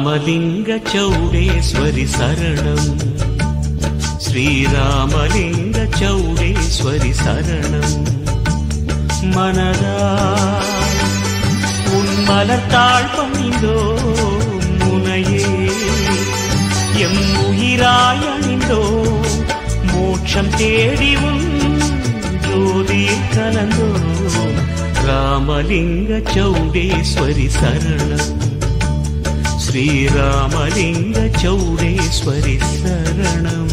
రామలింగ చౌడేశ్వరి శరణం శ్రీరామలింగ చౌడేశ్వరి శరణం மனதா உன் மலர்த்தாள் பணிந்தோ முனையே எம் உயிராய் அணிந்தோ மோட்சம் தேடி உன் ஜோதியில் கலந்தோ ராமலிங்க சௌடேஸ்வரி சரணம் ஸ்ரீராமலிங்க சௌடேஸ்வரி சரணம்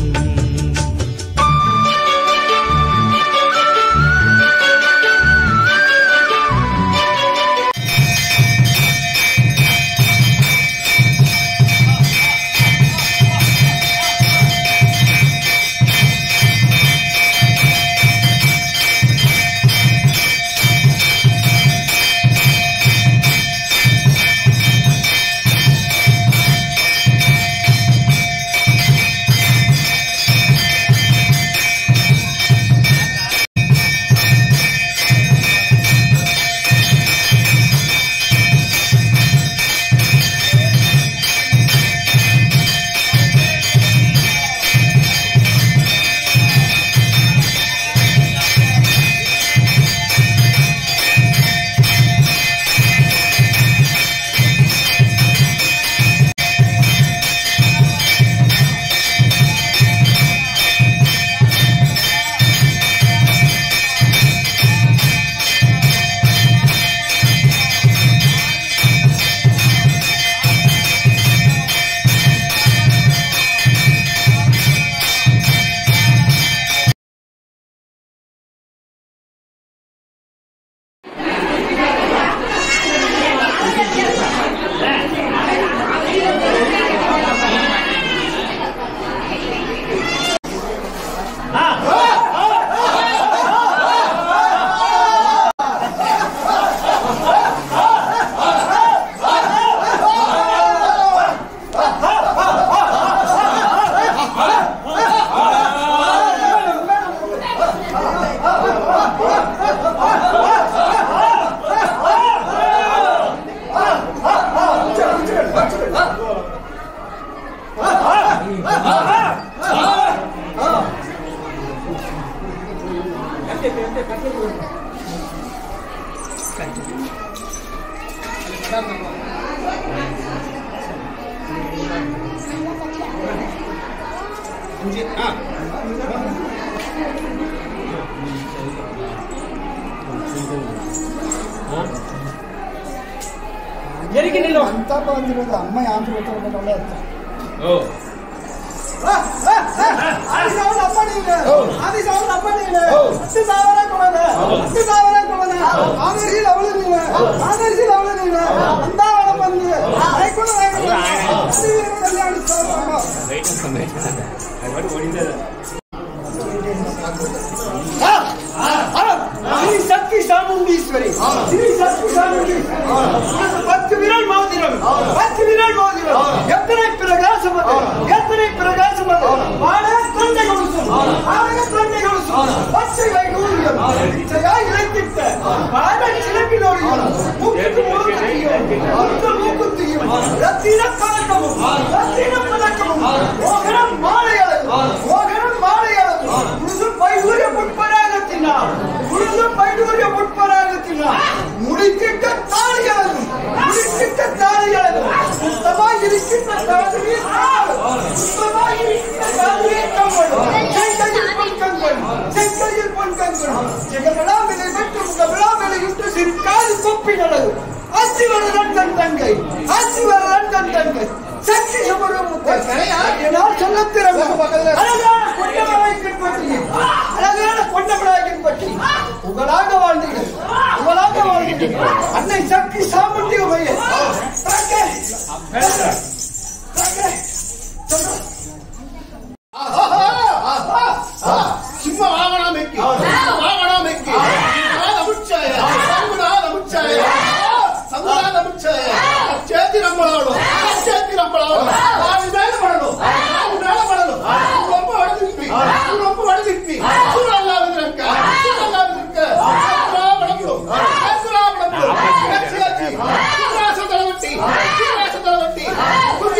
ಎರಿಗೆ ನಿಲ್ಲು ಅಂತ ಬಂದಿರೋದು ಅಮ್ಮ ಯಾಂತ್ರ ಒಳ್ಳೆ ಅಂತ ಆದಿ ಸಾವಿರ ಅಪ್ಪ ನೀನು ಆದಿ ಸಾವಿರ ಅಪ್ಪ ನೀನು ಹತ್ತು ಸಾವಿರ ಕೊಡೋಣ ಹತ್ತು ಸಾವಿರ ಕೊಡೋಣ ಆದರ್ಶಿ ಅವಳು ನೀನು ಆದರ್ಶಿ ಅವಳು ನೀನು ಅಂದಾವಳ ಬಂದು ಆಯ್ಕೊಂಡು ಕಲ್ಯಾಣ ಶ್ರೀ சக்தி சாமுண்டீஸ்வரி ஸ்ரீ சக்தி சாமுண்டீஸ்வரி பத்து விரல் மோதிரம் பத்து விரல் மோதிரம் எத்தனை பிரகாசம் அது எத்தனை பிரகாசம் அது வாழ கொண்டை கொடுக்கும் ஆழ கொண்டை கொடுக்கும் பச்சை வைகூரியம் இச்சையாய் இழைத்திட்ட வாழ சிறப்பினோரியம் மூக்குக்கு மூக்குத்தியும் அந்த மூக்குத்தியும் ரத்தின பதக்கமும் ரத்தின பதக்கமும் மோகனம் மாலையளவு மோகனம் மாலையளவு முழுது பைகூரிய முற்பராகத்தினார் முழுது பைகூரிய முற்பராகத்தினார் முடிக்கிட்ட தாலியாகும் முடிக்கிட்ட தாலியாகும் சுத்தமாய் இருக்கின்ற தாலியை சுத்தமாய் இருக்கின்ற தாலியை கம்பன் செங்கையில் பொன் கம்பன் செங்கையில் பொன் கம்பன் ஜெகமலாமிலை மற்றும் கமலாமிலை இட்டு சிறுகாது கொப்பி நடவு அச்சி வரதன் தன் தங்கை அச்சி வரதன் தன் தங்கை சக்தி என்னால் சொல்ல திறமை அழகான கொண்டமராய் பின்பற்றி அழகான கொண்டமராய் பின்பற்றி உங்களாக வாழ்ந்தீர்கள் உங்களாக வாழ்ந்தீர்கள் அன்னை சக்தி சாமுண்டி உமையை சிம்ம வாகனா மெக்கி வாகனா மெக்கி நமுச்சாய சங்குனா நமுச்சாய சங்குனா நமுச்சாய சேத்தி நம்பளாடும் சேத்தி நம்பளாடும் நாலு மேல படணும் நாலு மேல படணும் ரொம்ப வடதிப்பி ரொம்ப வடதிப்பி சூழல்லா இருக்க சூழல்லா இருக்க படணும் படணும் சேத்தி சீராச தளவட்டி சீராச தளவட்டி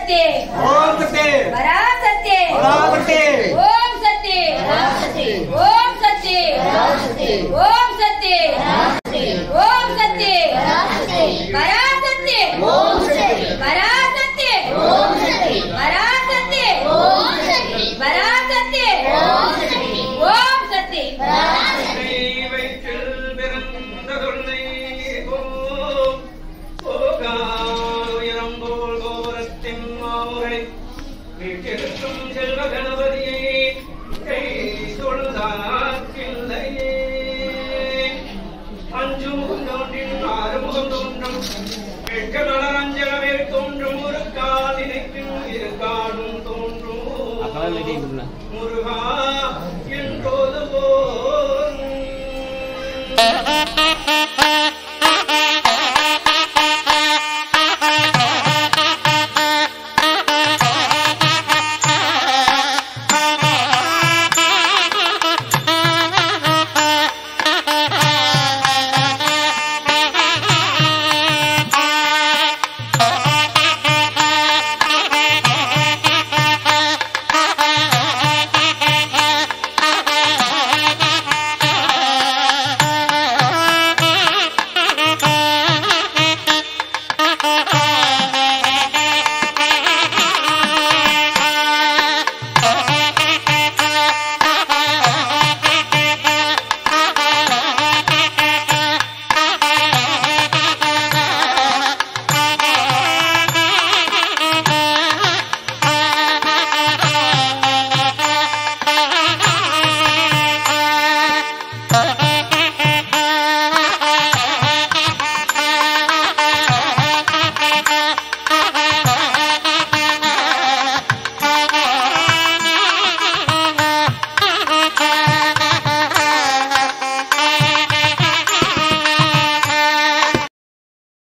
சக்தி ஓம் சக்தி பராசக்தி பராசக்தி ஓம் சக்தி ஓம் சக்தி ஓம் சக்தி ஓம் சக்தி பராசக்தி பராசக்தி பராசக்தி பராசக்தி ஓம் சக்தி வயிற்றில் பிறந்ததுள்ளை போம். போகால் உயரம்போல் கோரத்தின் மாமுறை. வீட்டிற்கும் செல்வ கணபதியை கை தொழுதாக்கில்லையே. அஞ்சு முகம் தோன்றின் ஆறு முகம் தோன்றும் வெட்க மலர் அஞ்சலமேல் தோன்றும் ஒரு கால் நினைக்கும் இரு காலும் தோன்றும் முருகா